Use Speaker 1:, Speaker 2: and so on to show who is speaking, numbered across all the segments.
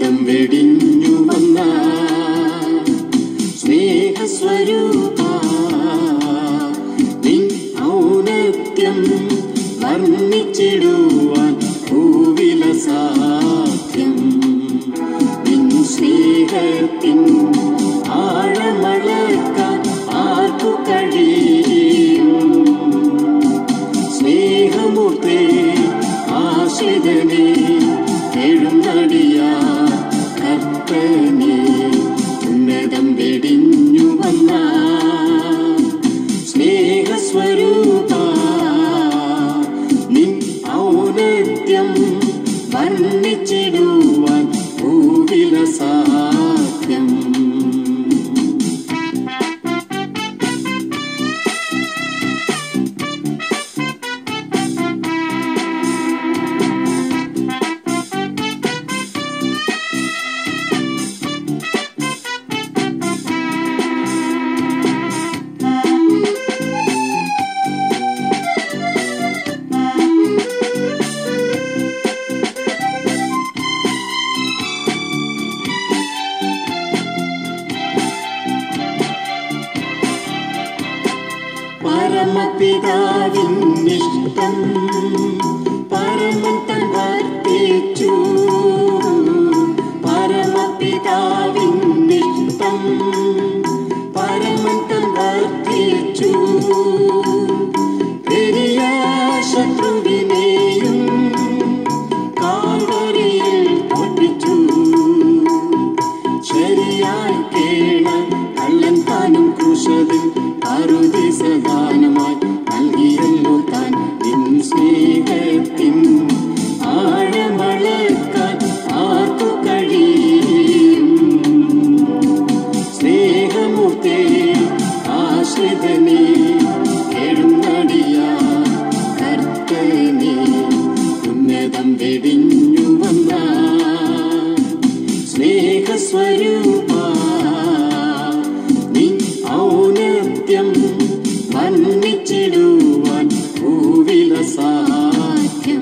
Speaker 1: ഉന്നതം വെടിഞ്ഞു വന്ന സ്നേഹസ്വരൂപ നിൻ ഔന്നത്യം വർണ്ണിച്ചിടുവാൻ ഭൂവില സാധ്യം നിൻ സ്നേഹത്തിൻ ആഴമളക്കാൻ ആർക്കു കഴിയും സ്നേഹമൂർത്തേ ആശ്രിതനെ എഴുന്നടിയാ കർത്തനെ ഉന്നതം വെടിഞ്ഞു വന്ന സ്നേഹസ്വരൂപ നിൻ ഔന്നത്യം വർണ്ണിച്ചിടുവാൻ ഭൂവില സാധ്യം പരമപിതാവിന്നിഷ്ടം പരമൻ തൻ വർത്തിച്ചു പരമപിതാവിന്നിഷ്ടം പരമൻ തൻ വർത്തിച്ചു പെരിയ ശത്രുവിനെയും കാൽവരിയിൽ തോൽപ്പിച്ചു ശരിയായി കേണ കള്ളൻ താനും ക്രൂശതിൽ അറുതി സദാനമായി നൽകിയല്ലോ താൻ നിൻ സ്നേഹത്തിൻ ആഴമളക്കാൻ ആർക്കു കഴിയും സ്നേഹമൂർത്തേ ആശ്രിതനെ എഴുന്നടിയാ കർത്തനെ ഉന്നതം വെടിഞ്ഞു വന്ന സ്നേഹസ്വരൂപ നിൻ ഔന്നത്യം വർണ്ണിച്ചിടുവാൻ ഭൂവില സാധ്യം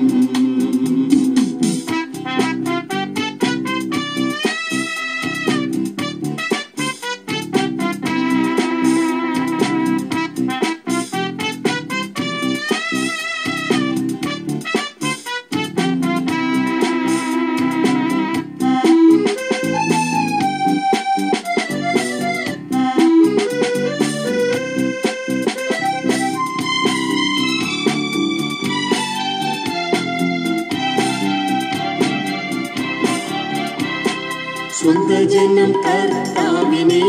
Speaker 1: സ്വന്ത ജനം കർത്താവിനെ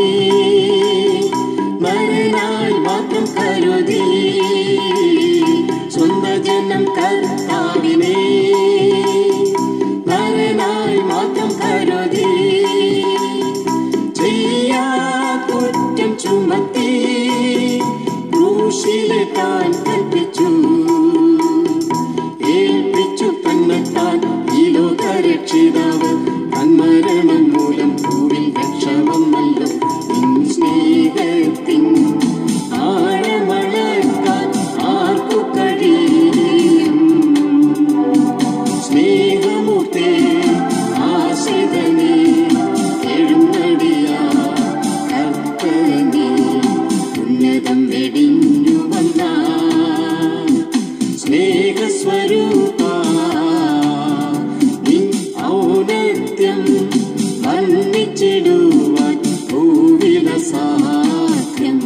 Speaker 1: മരനായി മാത്രം കരുതി സ്വന്ത ജനം കർത്താവിനെ മരനായി മാത്രം കരുതി ചെയ്യാ കുറ്റം ചുമത്തി ക്രൂശിലെ താൻ കൽപ്പിച്ചു ഏൽപ്പിച്ചു തന്നെത്താൻ ഈ ലോകരക്ഷിതാവ് തന്മരണം മൂലം ഭൂവിൽ രക്ഷ വന്നല്ലോ നിൻ സ്നേഹത്തിൻ ആഴമളക്കാൻ ആർക്കു കഴിയും സ്നേഹമൂർത്തേ ആശ്രിതനെ എഴുന്നടിയാ കർത്തനെ ഉന്നതം വെടിഞ്ഞു വന്ന സ്നേഹസ്വരൂപ നിൻ ഔന്നത്യം വർണ്ണിച്ചിടുവാൻ ഭൂവില സാധ്യം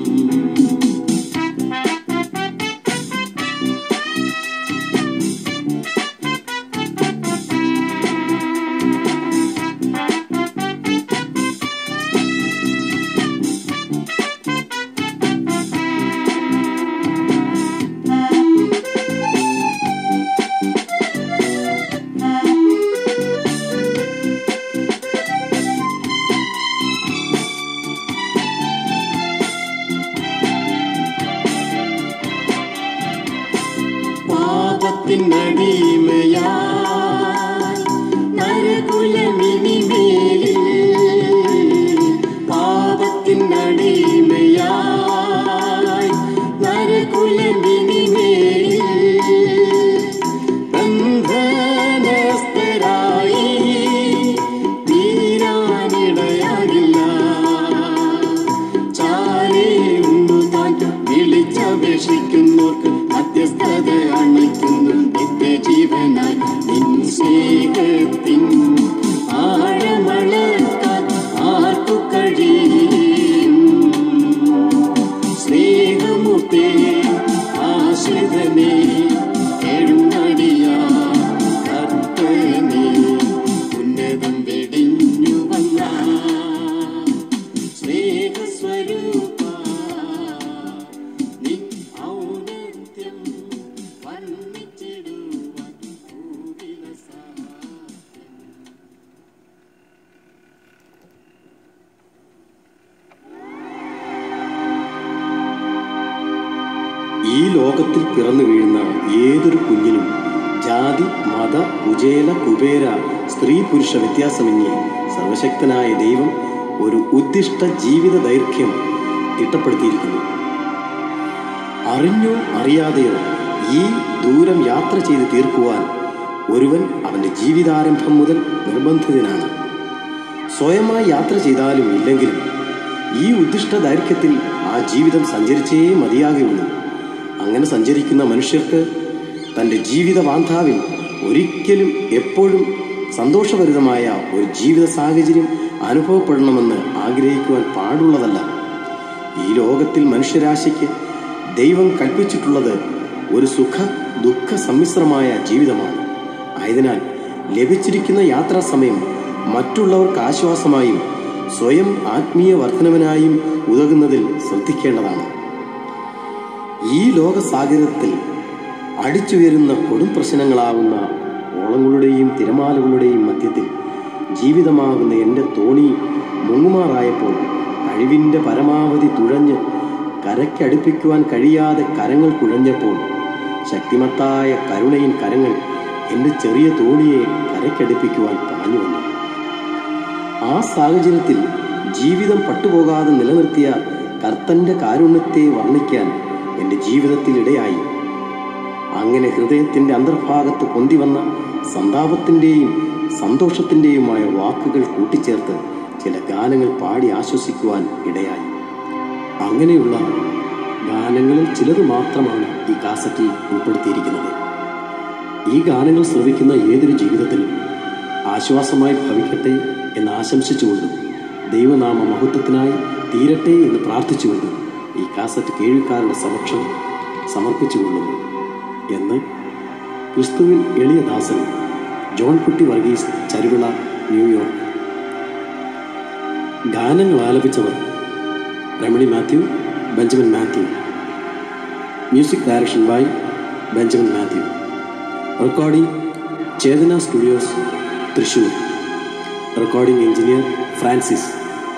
Speaker 1: പാപത്തിനടിമയായി നരകുലമിനിമേലിൽ പാപത്തിനടിമയായി നരകുലമിനിമേലിൽ ബന്ധനസ്ഥരായി
Speaker 2: പിറന്നു വീഴുന്ന ഏതൊരു കുഞ്ഞിനും ജാതി മത കുചേല കുബേര സ്ത്രീ പുരുഷ വ്യത്യാസമന്യേ സർവശക്തനായ ദൈവം ഒരു ഉദ്ദിഷ്ട ജീവിത ദൈർഘ്യം തിട്ടപ്പെടുത്തിയിരിക്കുന്നു അറിഞ്ഞോ അറിയാതെയോ ഈ ദൂരം യാത്ര ചെയ്ത് തീർക്കുവാൻ ഒരുവൻ അവന്റെ ജീവിതാരംഭം മുതൽ നിർബന്ധിതനാണ് സ്വയമായി യാത്ര ചെയ്താലും ഇല്ലെങ്കിലും ഈ ഉദ്ദിഷ്ട ദൈർഘ്യത്തിൽ ആ ജീവിതം സഞ്ചരിച്ചേ മതിയാകുള്ളൂ അങ്ങനെ സഞ്ചരിക്കുന്ന മനുഷ്യർക്ക് തൻ്റെ ജീവിത വാന്താവിൽ ഒരിക്കലും എപ്പോഴും സന്തോഷഭരിതമായ ഒരു ജീവിത സാഹചര്യം അനുഭവപ്പെടണമെന്ന് ആഗ്രഹിക്കുവാൻ പാടുള്ളതല്ല ഈ ലോകത്തിൽ മനുഷ്യരാശിക്ക് ദൈവം കൽപ്പിച്ചിട്ടുള്ളത് ഒരു സുഖ ദുഃഖ സമ്മിശ്രമായ ജീവിതമാണ് ആയതിനാൽ ലഭിച്ചിരിക്കുന്ന യാത്രാ സമയം മറ്റുള്ളവർക്ക് ആശ്വാസമായും സ്വയം ആത്മീയ വർധനവിനായും ഉതകുന്നതിൽ ശ്രദ്ധിക്കേണ്ടതാണ് ഈ ലോക സാഗരത്തിൽ അടിച്ചുയരുന്ന കൊടും പ്രശ്നങ്ങളാവുന്ന ഓളങ്ങളുടെയും തിരമാലകളുടെയും മധ്യത്തിൽ ജീവിതമാകുന്ന എൻ്റെ തോണി മുങ്ങുമാറായപ്പോൾ കഴിവിൻ്റെ പരമാവധി തുഴഞ്ഞ് കരയ്ക്കടുപ്പിക്കുവാൻ കഴിയാതെ കരങ്ങൾ കുഴഞ്ഞപ്പോൾ ശക്തിമത്തായ കരുണയിൻ കരങ്ങൾ എൻ്റെ ചെറിയ തോണിയെ കരയ്ക്കടുപ്പിക്കുവാൻ പാഞ്ഞു വന്നു ആ സാഹചര്യത്തിൽ ജീവിതം പട്ടുപോകാതെ നിലനിർത്തിയ കർത്തന്റെ കാരുണ്യത്തെ വർണ്ണിക്കാൻ എൻ്റെ ജീവിതത്തിൽ ഇടയായി അങ്ങനെ ഹൃദയത്തിന്റെ അന്തർഭാഗത്ത് പൊന്തിവന്ന സന്താപത്തിന്റെയും സന്തോഷത്തിന്റെയുമായ വാക്കുകൾ കൂട്ടിച്ചേർത്ത് ചില ഗാനങ്ങൾ പാടി ആശ്വസിക്കുവാൻ ഇടയായി അങ്ങനെയുള്ള ഗാനങ്ങളിൽ ചിലത് മാത്രമാണ് ഈ കാസറ്റിൽ ഉൾപ്പെടുത്തിയിരിക്കുന്നത് ഈ ഗാനങ്ങൾ ശ്രവിക്കുന്ന ഏതൊരു ജീവിതത്തിലും ആശ്വാസമായി ഭവിക്കട്ടെ എന്ന് ആശംസിച്ചുകൊണ്ടും ദൈവനാമ മഹത്വത്തിനായി തീരട്ടെ എന്ന് പ്രാർത്ഥിച്ചുകൊണ്ടും ഈ കാസറ്റ് കേൾവിക്കാരുടെ സമക്ഷം സമർപ്പിച്ചുകൊള്ളുന്നു എന്ന് ക്രിസ്തുവിൽ എളിയ ദാസൻ ജോൺ കുട്ടി വർഗീസ് ചരുവിള ന്യൂയോർക്ക് ഗാനങ്ങൾ ആലപിച്ചവർ Ramani Mathew Benjamin Mathew music direction by Benjamin Mathew recording Chetana studios Thrissur recording engineer Francis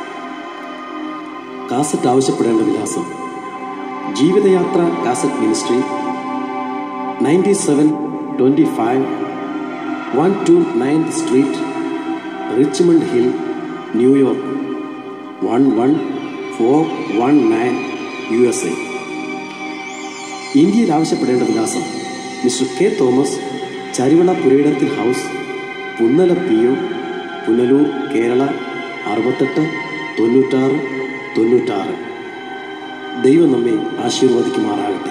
Speaker 2: cassette ആവശ്യപ്പെടേണ്ട വിലാസം Jeevithayathra cassette ministry ninety seven twenty five one two ninth street Richmond Hill New York one one four one nine U S A ഇന്ത്യയിൽ ആവശ്യപ്പെടേണ്ട വിലാസം mister K Thomas Charivila Purayidathil house Punnala P O Punalur Kerala അറുപത്തെട്ട് തൊണ്ണൂറ്റാറ് തൊണ്ണൂറ്റാറ് ദൈവം നമ്മെ ആശീർവദിക്കുമാറാകട്ടെ